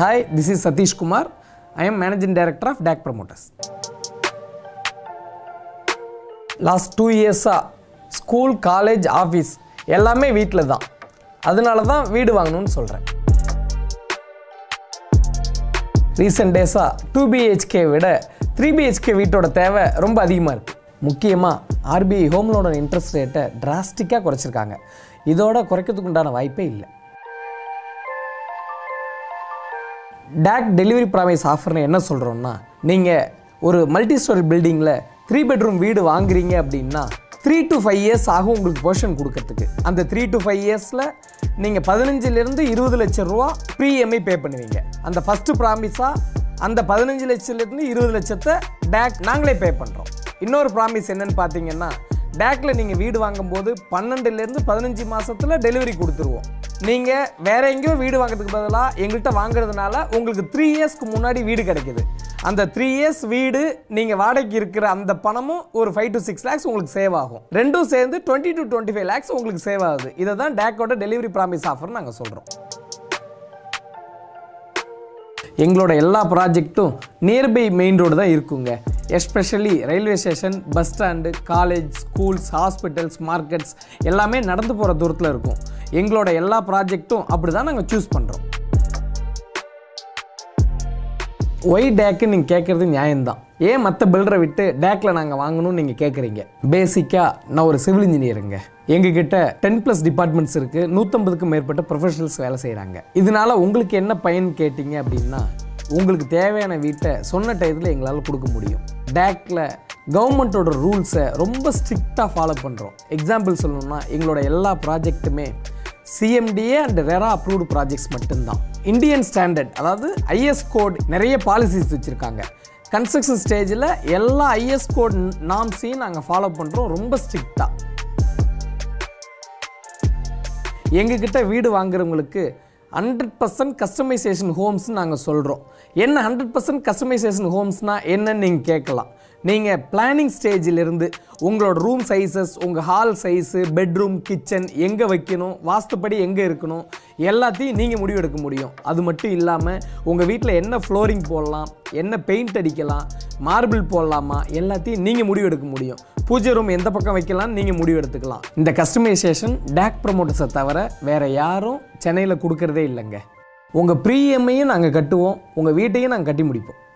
Hi, this is Satish Kumar. I am Managing Director of DAC Promoters. Last two இயர்ஸாக school college office எல்லாமே வீட்டில் தான் அதனால தான் வீடு வாங்கணும்னு சொல்கிறேன் ரீசெண்ட் டேஸாக டூ பிஹெச்கே விட த்ரீ பிஹெச்கே வீட்டோட தேவை ரொம்ப அதிகமாக இருக்குது முக்கியமாக ஆர்பிஐ ஹோம் லோனோட இன்ட்ரெஸ்ட் ரேட்டை டிராஸ்டிக்காக குறைச்சிருக்காங்க இதோட குறைக்கிறதுக்கு உண்டான வாய்ப்பே இல்லை டேக் டெலிவரி ப்ராமிஸ் ஆஃபர்னு என்ன சொல்கிறோம்னா நீங்கள் ஒரு மல்டி ஸ்டோரி பில்டிங்கில் த்ரீ பெட்ரூம் வீடு வாங்குறீங்க அப்படின்னா த்ரீ டு ஃபைவ் இயர்ஸ் ஆகும் உங்களுக்கு போர்ஷன் கொடுக்கறதுக்கு அந்த த்ரீ டு ஃபைவ் இயர்ஸில் நீங்கள் பதினஞ்சுலேருந்து இருபது லட்சம் ரூபா ப்ரீஎம்ஐ பே பண்ணுவீங்க அந்த ஃபஸ்ட்டு ப்ராமிஸாக அந்த பதினஞ்சு லட்சத்துலேருந்து இருபது லட்சத்தை டேக் நாங்களே பே பண்ணுறோம் இன்னொரு ப்ராமிஸ் என்னன்னு பார்த்தீங்கன்னா டேக்கில் நீங்கள் வீடு வாங்கும்போது பன்னெண்டுலேருந்து பதினஞ்சு மாதத்தில் டெலிவரி கொடுத்துருவோம் நீங்கள் வேற எங்கேயோ வீடு வாங்குறதுக்கு பதிலாக எங்கள்கிட்ட வாங்குறதுனால உங்களுக்கு த்ரீ இயர்ஸ்க்கு முன்னாடி வீடு கிடைக்குது அந்த த்ரீ இயர்ஸ் வீடு நீங்கள் வாடகைக்கு இருக்கிற அந்த பணமும் ஒரு ஃபைவ் டு சிக்ஸ் லேக்ஸ் உங்களுக்கு சேவ் ஆகும் ரெண்டும் சேர்ந்து twenty to twenty five lakhs உங்களுக்கு சேவ் ஆகுது இதை தான் டேக்கோட டெலிவரி ப்ராமிஸ் ஆஃபர் நாங்கள் சொல்கிறோம் எங்களோட எல்லா ப்ராஜெக்ட்டும் நியர்பை மெயின் ரோடு தான் இருக்குங்க especially railway station bus stand college schools hospitals markets எல்லாமே நடந்து போகிற தூரத்தில் இருக்கும் எங்களோட எல்லா ப்ராஜெக்ட்டும் அப்படி தான் நாங்கள் சூஸ் பண்ணுறோம் ஒய் டேக்கு நீங்கள் கேட்குறது நியாயம்தான் ஏன் மற்ற பில்டரை விட்டு டேக்கில் நாங்கள் வாங்கணும்னு நீங்கள் கேட்குறீங்க பேசிக்காக நான் ஒரு சிவில் இன்ஜினியருங்க எங்ககிட்ட டென் ப்ளஸ் டிபார்ட்மெண்ட்ஸ் இருக்குது நூற்றம்பதுக்கும் மேற்பட்ட ப்ரொஃபஷனல்ஸ் வேலை செய்கிறாங்க இதனால உங்களுக்கு என்ன பயன் கேட்டிங்க அப்படின்னா உங்களுக்கு தேவையான வீட்டை சொன்ன டயத்தில் எங்களால் கொடுக்க முடியும் டேக்கில் கவர்மெண்ட்டோட ரூல்ஸை ரொம்ப ஸ்ட்ரிக்டாக ஃபாலோ பண்ணுறோம் எக்ஸாம்பிள் சொல்லணும்னா எங்களோட எல்லா ப்ராஜெக்ட்டுமே CMDA and RERA approved projects மட்டும்தான் இந்தியன் ஸ்டாண்டர்ட் அதாவது ஐஎஸ் கோட் நிறைய பாலிசிஸ் வச்சுருக்காங்க கன்ஸ்ட்ரக்ஷன் ஸ்டேஜில் எல்லா ஐஎஸ் கோட் நாம்ஸையும் நாங்கள் ஃபாலோ பண்ணுறோம் ரொம்ப ஸ்ட்ரிக்டாக எங்ககிட்ட வீடு வாங்குறவங்களுக்கு ஹண்ட்ரட் பர்சன்ட் கஸ்டமைசேஷன் ஹோம்ஸ்னு நாங்கள் சொல்கிறோம் என்ன ஹண்ட்ரட் பர்சன்ட் கஸ்டமைசேஷன் ஹோம்ஸ்னால் என்னன்னு நீங்கள் கேட்கலாம் நீங்கள் பிளானிங் ஸ்டேஜிலிருந்து உங்களோட ரூம் சைஸஸ் உங்கள் ஹால் சைஸு பெட்ரூம் கிச்சன் எங்கே வைக்கணும் வாஸ்துப்படி எங்கே இருக்கணும் எல்லாத்தையும் நீங்கள் முடிவெடுக்க முடியும் அது மட்டும் இல்லாமல் உங்கள் வீட்டில் என்ன ஃப்ளோரிங் போடலாம் என்ன பெயிண்ட் அடிக்கலாம் மார்பிள் போடலாமா எல்லாத்தையும் நீங்கள் முடிவெடுக்க முடியும் பூஜை ரூம் எந்த பக்கம் வைக்கலாம்னு நீங்கள் முடிவு எடுத்துக்கலாம் இந்த கஸ்டமைசேஷன் டேக் ப்ரமோட்டர்ஸை தவிர வேறு யாரும் சென்னையில் கொடுக்கறதே இல்லைங்க உங்கள் ப்ரீஎம்ஐயும் நாங்கள் கட்டுவோம் உங்கள் வீட்டையும் நாங்கள் கட்டி முடிப்போம்